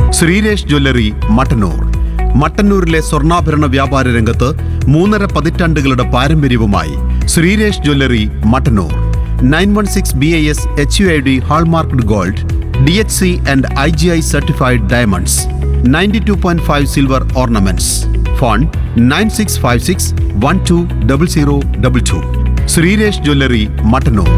Sreeresh jewellery Mattannur മട്ടന്നൂരിലെ സ്വർണ്ണാഭരണ വ്യാപാര രംഗത്ത് മൂന്നര പതിറ്റാണ്ടുകളുടെ പാരമ്പര്യവുമായി Sreeresh jewellery Mattannur nine one six B I S H U I D hallmarked gold D H C and I G I certified diamonds ninety two point five silver ornaments phone nine six five six one two double zero double two Sreeresh jewellery Mattannur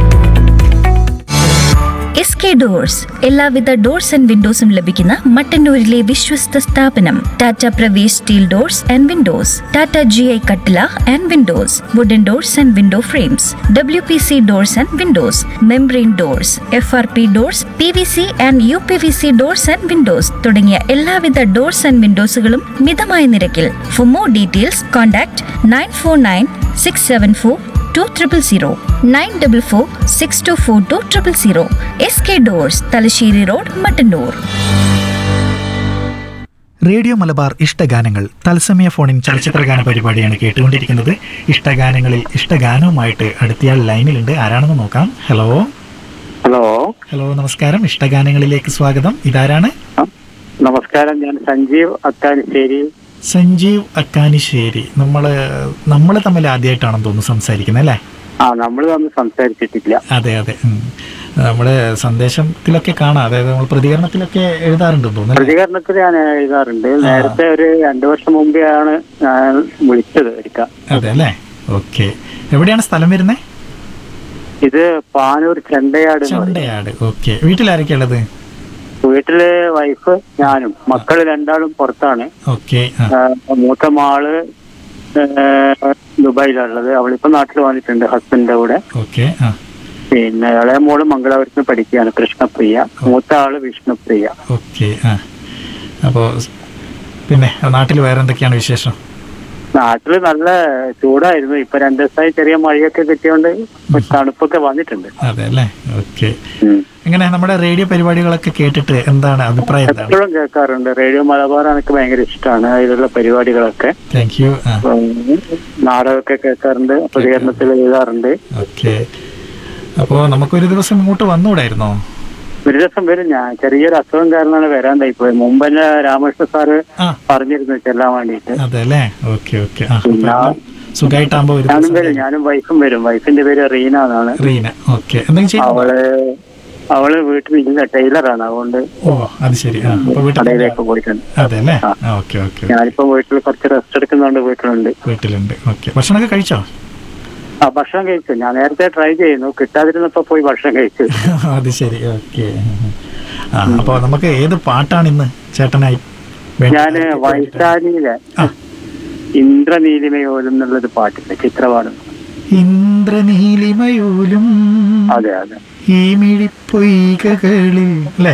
S K doors എല്ലാവിധ doors and വിൻഡോസും ലഭിക്കുന്ന മട്ടന്നൂരിലെ വിശ്വസ്ത സ്ഥാപനം Tata Pravesh steel doors and windows Tata G I കട്ടില and Windows wooden doors and window frames W P C doors and windows membrane doors F R P doors P V C and U P V C doors and windows തുടങ്ങിയ എല്ലാവിധ doors and വിൻഡോസുകളും മിതമായ നിരക്കിൽ for more details contact nine four nine six seven four two triple zero nine double four six two four two triple zero S K doors Thalassery road Mattannur radio Malabar ഇഷ്ടഗാനങ്ങൾ തത്സമയ ഫോണിൻ ചലച്ചിത്രഗാന പരിപാടിയാണ് കേട്ടുകൊണ്ടിരിക്കുന്നത് ഇഷ്ടഗാനങ്ങളിൽ ഇഷ്ടഗാനവുമായിട്ട് അടുത്തയാൾ ലൈനിലുണ്ട് ആരാണെന്ന് നോക്കാം ഹലോ ഹലോ ഹലോ നമസ്കാരം ഇഷ്ടഗാനങ്ങളിലേക്ക് സ്വാഗതം ഇതാരാണ് ആ, നമസ്കാരം ഞാൻ സഞ്ജീവ് അത്താനിശ്ശേരി സഞ്ജീവ് അക്കാനിശ്ശേരി നമ്മള് നമ്മൾ തമ്മിൽ ആദ്യമായിട്ടാണെന്ന് തോന്നുന്നു സംസാരിക്കുന്നത് അല്ലേ ആ നമ്മൾ തമ്മിൽ സംസാരിച്ചിട്ടില്ല അതെ അതെ ഉം. നമ്മുടെ സന്ദേശത്തിലൊക്കെ കാണാം അതായത് നമ്മൾ പ്രതികരണത്തിലൊക്കെ എഴുതാറുണ്ടെന്ന് തോന്നുന്നു അല്ലേ? പ്രതികരണത്തിൽ ഞാൻ എഴുതാറുണ്ട് നേരത്തെ ഒരു രണ്ടു വർഷം മുമ്പെയാണ് ഞാൻ വിളിച്ചത് എടുക്കാം അതെ അല്ലേ ഓക്കെ എവിടെയാണ് സ്ഥലം വരുന്നത് ഇത് പാനൂർ ചെണ്ടയാട് എന്ന് പറയും. ചണ്ടയാട് ഓക്കെ വീട്ടിലാരൊക്കെ ഉള്ളത് വീട്ടില് വൈഫ് ഞാനും മക്കള് രണ്ടാളും പുറത്താണ് ഓക്കെ ആ, മൂത്ത മാള് ഏ, ദുബായിലുള്ളത് അവളിപ്പോ നാട്ടിൽ വന്നിട്ടുണ്ട് ഹസ്ബൻഡിന്റെ കൂടെ ഓക്കെ ആ പിന്നെ ഇളയ മോള് മംഗളാപുരത്ത് പഠിക്കുകയാണ് കൃഷ്ണപ്രിയ മൂത്ത ആള് വിഷ്ണുപ്രിയ ഓക്കെ ആ അപ്പോൾ പിന്നെ നാട്ടിൽ വേറെ എന്തൊക്കെയാണ് വിശേഷം നാട്ടില് നല്ല ചൂടായിരുന്നു ഇപ്പൊ രണ്ടു ദിവസമായി ചെറിയ മഴയൊക്കെ കിട്ടിയോണ്ട് ഒരു തണുപ്പൊക്കെ വന്നിട്ടുണ്ട് അതെ അല്ലേ ഓക്കെ ഉം. എങ്ങനെ നമ്മുടെ റേഡിയോ പരിപാടികളൊക്കെ കേട്ടിട്ട് എന്താണ് അഭിപ്രായം എന്താണ് എപ്പോഴും കേൾക്കാറുണ്ട് റേഡിയോ മലബാർ എനിക്ക് ഭയങ്കര ഇഷ്ടമാണ് അതിലുള്ള പരിപാടികളൊക്കെ താങ്ക് യു ആ ഉം, നാടകമൊക്കെ കേൾക്കാറുണ്ട് പ്രതികരണത്തിൽ എഴുതാറുണ്ട് ഓക്കെ അപ്പോൾ നമുക്കൊരു ദിവസം ഇങ്ങോട്ട് വന്നുകൂടായിരുന്നോ ഒരു ദിവസം വരും ഞാൻ ചെറിയൊരു അസുഖം കാരണമാണ് വരാണ്ടായി പോയത് മുമ്പ് തന്നെ രാമകൃഷ്ണ സാറ് ആ പറഞ്ഞിരുന്നു ചെല്ലാൻ വേണ്ടിയിട്ട് അതെ അല്ലേ ഓക്കെ ഓക്കെ ആ പിന്നെ സുഖമായിട്ടാകുമ്പോൾ ഒരു ഞാനും ദിവസം വരും ഞാനും വൈഫും വരും വൈഫിന്റെ പേര് റീന എന്നാണ് റീന ഓക്കെ എന്തെങ്കിലും ചെയ്യും അവള് അവള് വീട്ടിലില്ല ടൈലറാണ് അതുകൊണ്ട് ഓ അത് ശരി ആ അപ്പോൾ വീട്ടിൽ കടയിലേക്ക് പോയിട്ടുണ്ട് അതെ അല്ലേ ആ ഓക്കെ ഓക്കെ ഞാനിപ്പോ വീട്ടിൽ കുറച്ച് റെസ്റ്റ് എടുക്കുന്നതുകൊണ്ട് വീട്ടിലുണ്ട് വീട്ടിലുണ്ട് ഓക്കെ ഭക്ഷണമൊക്കെ കഴിച്ചോ ആ ഭക്ഷണം കഴിച്ചു ഞാൻ നേരത്തെ ട്രൈ ചെയ്യുന്നു കിട്ടാതിരുന്നപ്പോ പോയി ഭക്ഷണം കഴിച്ചു അത് ശരി ഓക്കെ ആ അപ്പോൾ നമുക്ക് ഏത് പാട്ടാണ് ഇന്ന് ചേട്ടനായി വേണ്ടത്? ഞാന് വൈശാലിയിലെ ആ. ഇന്ദ്രനീലിമയോലും എന്നുള്ളൊരു പാട്ടില്ല ചിത്രപാടും ഇന്ദ്രനീലിമയൂലും അതെ അതെ ഈ മിഴിപ്പൊയ്കകളിൽ അല്ലേ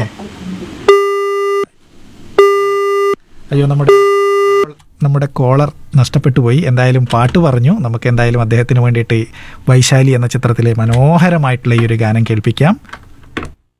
അയ്യോ നമ്മുടെ നമ്മുടെ കോളർ നഷ്ടപ്പെട്ടു പോയി എന്തായാലും പാട്ട് പറഞ്ഞു നമുക്ക് എന്തായാലും അദ്ദേഹത്തിന് വേണ്ടിയിട്ട് വൈശാലി എന്ന ചിത്രത്തിലെ മനോഹരമായിട്ടുള്ള ഈ ഒരു ഗാനം കേൾപ്പിക്കാം